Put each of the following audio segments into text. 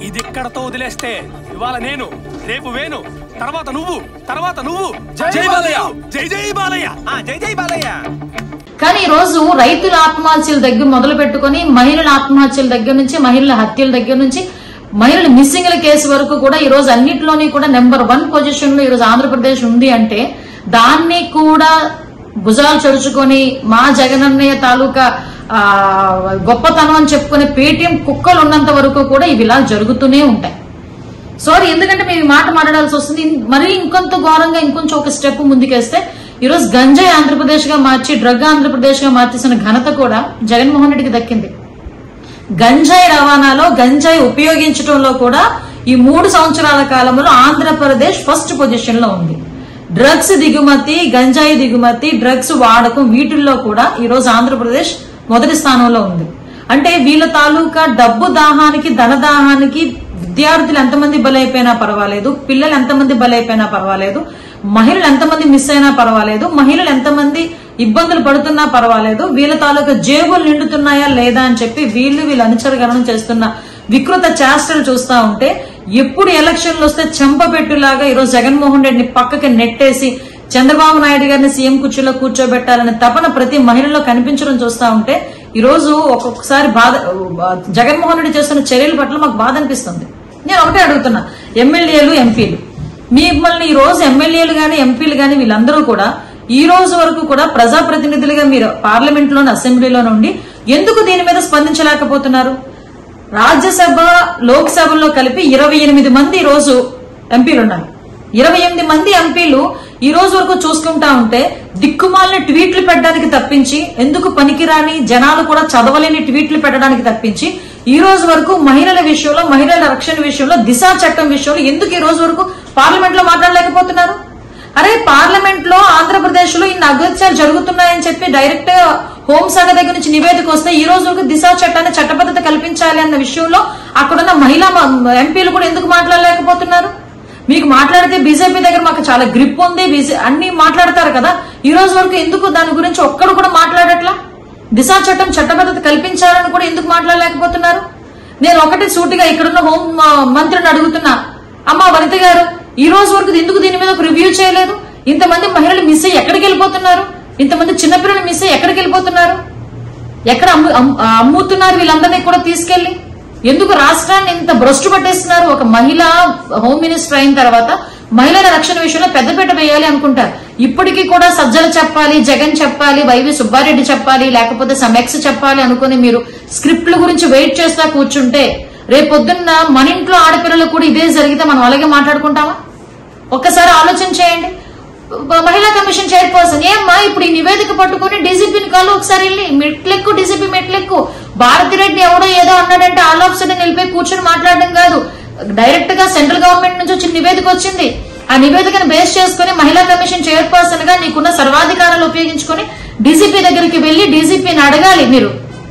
ఇది ఇక్కడతో వదిలేస్తే ఇవాళ నేను రేపు వేను తర్వాత నువ్వు తర్వాత నువ్వు జై బాలయ్య జై జై బాలయ్య జై జై బాలయ్య కానీ ఈ రోజు రైతుల ఆత్మహత్యల దగ్గర మొదలు పెట్టుకొని మహిళల ఆత్మహత్యల దగ్గర నుంచి మహిళల హత్యల దగ్గర నుంచి మహిళల మిస్సింగ్ల కేసు వరకు కూడా ఈ రోజు అన్నిటిలోని కూడా నెంబర్ వన్ పొజిషన్ లో ఈ రోజు ఆంధ్రప్రదేశ్ ఉంది అంటే దాన్ని కూడా భుజాలు చరుచుకొని మా జగనన్నయ్య తాలూకా ఆ, గొప్పతనం అని చెప్పుకునే పేటీఎం కుక్కలు ఉన్నంత వరకు కూడా ఇవి ఇలా జరుగుతూనే ఉంటాయి సారీ ఎందుకంటే మేము ఈ మాట మాట్లాడాల్సి వస్తుంది ఇన్- మరీ ఇంకొంత ఘోరంగా ఇంకొంచెం ఒక స్టెప్ ముందుకేస్తే ఈ రోజు గంజాయి ఆంధ్రప్రదేశ్ గా మార్చి డ్రగ్ ఆంధ్రప్రదేశ్ గా మార్చేసిన ఘనత కూడా జగన్మోహన్ రెడ్డికి దక్కింది గంజాయి రవాణాలో గంజాయి ఉపయోగించడంలో కూడా ఈ మూడు సంవత్సరాల కాలంలో ఆంధ్రప్రదేశ్ ఫస్ట్ పొజిషన్ లో ఉంది డ్రగ్స్ దిగుమతి గంజాయి దిగుమతి డ్రగ్స్ వాడకం వీటిల్లో కూడా ఈ రోజు ఆంధ్రప్రదేశ్ మొదటి స్థానంలో ఉంది అంటే వీళ్ళ తాలూకా డబ్బు దాహానికి ధన దాహానికి విద్యార్థులు ఎంతమంది బలైపోయినా పర్వాలేదు పిల్లలు ఎంతమంది బలైపోయినా పర్వాలేదు మహిళలు ఎంతమంది మిస్ అయినా పర్వాలేదు మహిళలు ఎంతమంది ఇబ్బందులు పడుతున్నా పర్వాలేదు వీళ్ళ తాలూకా జేబులు నిండుతున్నాయా లేదా అని చెప్పి వీళ్ళు వీళ్ళు అనుచరగణం చేస్తున్న వికృత చేష్టలు చూస్తా ఉంటే ఎప్పుడు ఎలక్షన్లు వస్తే చెంపపెట్టులాగా ఈరోజు జగన్మోహన్ రెడ్డిని పక్కకి నెట్టేసి చంద్రబాబు నాయుడు గారిని సీఎం కుర్చీలో కూర్చోబెట్టాలనే తపన ప్రతి మహిళలో కనిపించడం చూస్తా ఉంటే ఈ రోజు ఒక్కొక్కసారి బాధ జగన్మోహన్ రెడ్డి చేస్తున్న చర్యల పట్ల మాకు బాధ అనిపిస్తుంది నేను ఒకటే అడుగుతున్నా ఎమ్మెల్యేలు ఎంపీలు మిమ్మల్ని ఈ రోజు ఎమ్మెల్యేలు గాని ఎంపీలు గాని వీళ్ళందరూ కూడా ఈ రోజు వరకు కూడా ప్రజాప్రతినిధులుగా మీరు పార్లమెంట్ లోని అసెంబ్లీలో నుండి ఎందుకు దీని మీద స్పందించలేకపోతున్నారు రాజ్యసభ లోక్సభలో కలిపి ఇరవై ఎనిమిది మంది ఈ రోజు ఎంపీలు ఉన్నారు ఇరవై ఎనిమిది మంది ఎంపీలు ఈ రోజు వరకు చూసుకుంటా ఉంటే దిక్కుమాలిన ట్వీట్లు పెట్టడానికి తప్పించి ఎందుకు పనికిరాని జనాలు కూడా చదవలేని ట్వీట్లు పెట్టడానికి తప్పించి ఈ రోజు వరకు మహిళల విషయంలో మహిళల రక్షణ విషయంలో దిశా చట్టం విషయంలో ఎందుకు ఈ రోజు వరకు పార్లమెంట్ లో మాట్లాడలేకపోతున్నారు అరే పార్లమెంట్ లో ఆంధ్రప్రదేశ్ లో ఇన్ని అగత్యాలు జరుగుతున్నాయని చెప్పి డైరెక్ట్ గా హోంశాఖ దగ్గర నుంచి నివేదిక వస్తే ఈ రోజు వరకు దిశా చట్టాన్ని చట్టబద్ధత కల్పించాలి అన్న విషయంలో అక్కడున్న మహిళా మ- ఎంపీలు కూడా ఎందుకు మాట్లాడలేకపోతున్నారు మీకు మాట్లాడితే బీజేపీ దగ్గర మాకు చాలా గ్రిప్ ఉంది బీజే అన్ని మాట్లాడతారు కదా ఈ రోజు వరకు ఎందుకు దాని గురించి ఒక్కడు కూడా మాట్లాడట్లా దిశా చట్టం చట్టబద్ధత కల్పించాలని కూడా ఎందుకు మాట్లాడలేకపోతున్నారు నేను ఒకటి సూటిగా ఇక్కడున్న హోం ఆ, మంత్రిని అడుగుతున్నా అమ్మ వనిత గారు ఈ రోజు వరకు ఎందుకు దీని మీద ఒక రివ్యూ చేయలేదు ఇంతమంది మహిళలు మిస్ అయ్యి ఎక్కడికి వెళ్ళిపోతున్నారు ఇంతమంది చిన్నపిల్లలు మిస్ అయ్యి ఎక్కడికి వెళ్ళిపోతున్నారు ఎక్కడ అమ్ము అమ్- అమ్ముతున్నారు వీళ్ళందరినీ కూడా తీసుకెళ్లి ఎందుకు రాష్ట్రాన్ని ఇంత భ్రష్టు పట్టేస్తున్నారు ఒక మహిళ హోమ్ మినిస్టర్ అయిన తర్వాత మహిళల రక్షణ విషయంలో పెద్దపీట వేయాలి అనుకుంటారు ఇప్పటికీ కూడా సజ్జలు చెప్పాలి జగన్ చెప్పాలి వైవి సుబ్బారెడ్డి చెప్పాలి లేకపోతే సమెక్స్ చెప్పాలి అనుకుని మీరు స్క్రిప్ట్ల గురించి వెయిట్ చేస్తా కూర్చుంటే రేపొద్దున్న మన ఇంట్లో ఆడపిల్లలు కూడా ఇదే జరిగితే మనం అలాగే మాట్లాడుకుంటామా ఒక్కసారి ఆలోచన చేయండి బ- మహిళా కమిషన్ చైర్పర్సన్ ఏమ్మా ఇప్పుడు ఈ నివేదిక పట్టుకుని డీజీపీని కాలు ఒకసారి వెళ్ళి మెట్లెక్కు డీజీపీ మెట్లెక్కు భారతిరెడ్డి ఎవడో ఏదో అన్నాడంటే ఆల్ ఆఫ్ సడన్ వెళ్ళిపోయి కూర్చొని మాట్లాడడం కాదు డైరెక్ట్ గా సెంట్రల్ గవర్నమెంట్ నుంచి వచ్చిన నివేదిక వచ్చింది ఆ నివేదికను బేస్ చేసుకుని మహిళా కమిషన్ చైర్పర్సన్ గా నీకున్న సర్వాధికారాలు ఉపయోగించుకుని డీజీపీ దగ్గరికి వెళ్లి డీజీపీని అడగాలి మీరు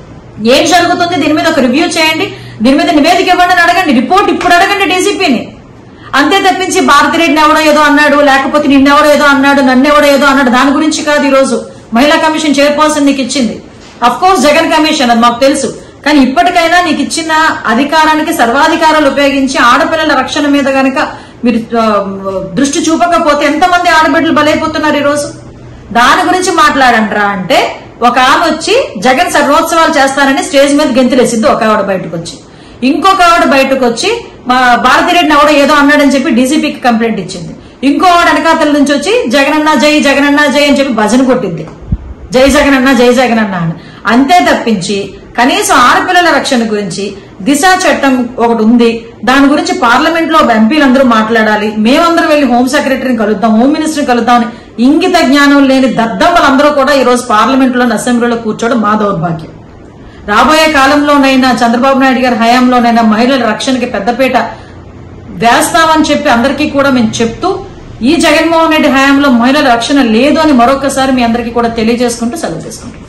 ఏం జరుగుతుంది దీని మీద ఒక రివ్యూ చేయండి దీని మీద నివేదిక ఇవ్వండి అని అడగండి రిపోర్ట్ ఇప్పుడు అడగండి డీజీపీని అంతే తప్పించి భారతిరెడ్డిని ఎవడో ఏదో అన్నాడు లేకపోతే నిన్నెవడో ఏదో అన్నాడు నన్నెవడో ఏదో అన్నాడు దాని గురించి కాదు ఈ రోజు మహిళా కమిషన్ చైర్పర్సన్ నీకు ఇచ్చింది అఫ్ కోర్స్ జగన్ కమిషన్ అది మాకు తెలుసు కానీ ఇప్పటికైనా నీకు ఇచ్చిన అధికారానికి సర్వాధికారాలు ఉపయోగించి ఆడపిల్లల రక్షణ మీద గనక మీరు ఆ, దృష్టి చూపకపోతే ఎంతమంది ఆడబిడ్డలు బలైపోతున్నారు ఈ రోజు దాని గురించి మాట్లాడంట్రా అంటే ఒక ఆమె వచ్చి జగన్ సర్వోత్సవాలు చేస్తానని స్టేజ్ మీద గెంతులేసింది ఒక ఆవిడ బయటకు వచ్చి ఇంకొక ఆవిడ బయటకు వచ్చి మా భారతిరెడ్డిని ఎవడో ఏదో అన్నాడని చెప్పి డీజీపీకి కంప్లైంట్ ఇచ్చింది ఇంకో ఆవిడ వెనకాతల నుంచి వచ్చి జగనన్న జై జగనన్న జై అని చెప్పి భజన కొట్టింది జై జగనన్న జై జగనన్న అని అంతే తప్పించి కనీసం ఆడపిల్లల రక్షణ గురించి దిశ చట్టం ఒకటి ఉంది దాని గురించి పార్లమెంట్ లో ఎంపీలందరూ మాట్లాడాలి మేమందరం వెళ్లి హోమ్ సెక్రటరీని కలుద్దాం హోమ్ మినిస్టర్ని కలుద్దాం అని ఇంగిత జ్ఞానం లేని దద్దమ్మలందరూ కూడా ఈ రోజు పార్లమెంట్ లోని అసెంబ్లీలో కూర్చోవడం మా దౌర్భాగ్యం రాబోయే కాలంలోనైనా చంద్రబాబు నాయుడు గారి హయాంలోనైనా మహిళల రక్షణకి పెద్దపీట వేస్తామని చెప్పి అందరికీ కూడా మేము చెప్తూ ఈ జగన్మోహన్ రెడ్డి హయాంలో మహిళల రక్షణ లేదు అని మరొకసారి మీ అందరికీ కూడా తెలియజేసుకుంటూ సెలవు తీసుకుంటాం